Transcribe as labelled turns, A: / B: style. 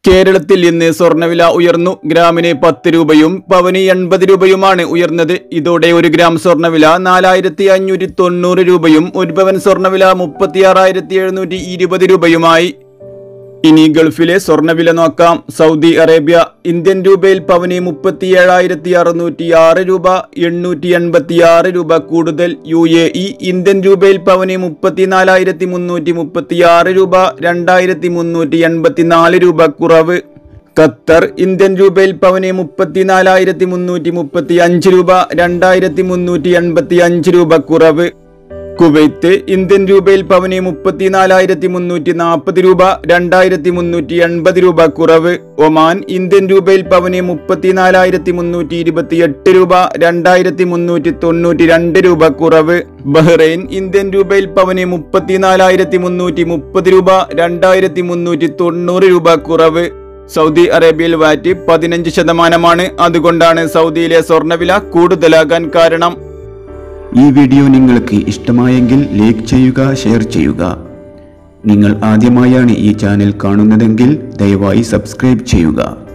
A: കേരളത്തിൽ ഇന്ന് സ്വർണ്ണവില ഉയർന്നു ഗ്രാമിന് പത്ത് രൂപയും പവന് എൺപത് രൂപയുമാണ് ഉയർന്നത് ഇതോടെ ഒരു ഗ്രാം സ്വർണ്ണവില നാലായിരത്തി അഞ്ഞൂറ്റി തൊണ്ണൂറ് രൂപയും ഒരു പവൻ സ്വർണ്ണവില മുപ്പത്തിയാറായിരത്തി എഴുന്നൂറ്റി ഇരുപത് രൂപയുമായി ഇനി ഗൾഫിലെ സ്വർണ്ണവില നോക്കാം സൗദി അറേബ്യ ഇന്ത്യൻ രൂപയിൽ പവന് മുപ്പത്തിയേഴായിരത്തി അറുന്നൂറ്റി ആറ് രൂപ എണ്ണൂറ്റി എൺപത്തി ആറ് രൂപ കൂടുതൽ യു എ ഇ ഇന്ത്യൻ രൂപയിൽ പവന് മുപ്പത്തിനാലായിരത്തി മുന്നൂറ്റി മുപ്പത്തി ആറ് രൂപ രണ്ടായിരത്തി മുന്നൂറ്റി എൺപത്തി നാല് രൂപ കുറവ് ഖത്തർ ഇന്ത്യൻ രൂപയിൽ പവന് മുപ്പത്തിനാലായിരത്തി മുന്നൂറ്റി മുപ്പത്തി അഞ്ച് രൂപ രണ്ടായിരത്തി മുന്നൂറ്റി എൺപത്തി അഞ്ച് രൂപ കുറവ് കുവൈത്ത് ഇന്ത്യൻ രൂപയിൽ പവന് മുപ്പത്തിനാലായിരത്തി മുന്നൂറ്റി നാൽപ്പത് രൂപ രണ്ടായിരത്തി മുന്നൂറ്റി എൺപത് രൂപ കുറവ് ഒമാൻ ഇന്ത്യൻ രൂപയിൽ പവന് മുപ്പത്തിനാലായിരത്തി മുന്നൂറ്റി ഇരുപത്തി എട്ട് രൂപ രണ്ടായിരത്തി മുന്നൂറ്റി തൊണ്ണൂറ്റി രണ്ട് രൂപ കുറവ് ബഹ്റൈൻ ഇന്ത്യൻ രൂപയിൽ പവന് മുപ്പത്തിനാലായിരത്തി മുന്നൂറ്റി മുപ്പത് രൂപ രണ്ടായിരത്തി മുന്നൂറ്റി തൊണ്ണൂറ് രൂപ കുറവ് സൗദി അറേബ്യയിൽ വാറ്റ് പതിനഞ്ച് ശതമാനമാണ് അതുകൊണ്ടാണ് സൗദിയിലെ സ്വർണ്ണവില കൂടുതലാകാൻ കാരണം
B: ഈ വീഡിയോ നിങ്ങൾക്ക് ഇഷ്ടമായെങ്കിൽ ലൈക്ക് ചെയ്യുക ഷെയർ ചെയ്യുക നിങ്ങൾ ആദ്യമായാണ് ഈ ചാനൽ കാണുന്നതെങ്കിൽ ദയവായി സബ്സ്ക്രൈബ് ചെയ്യുക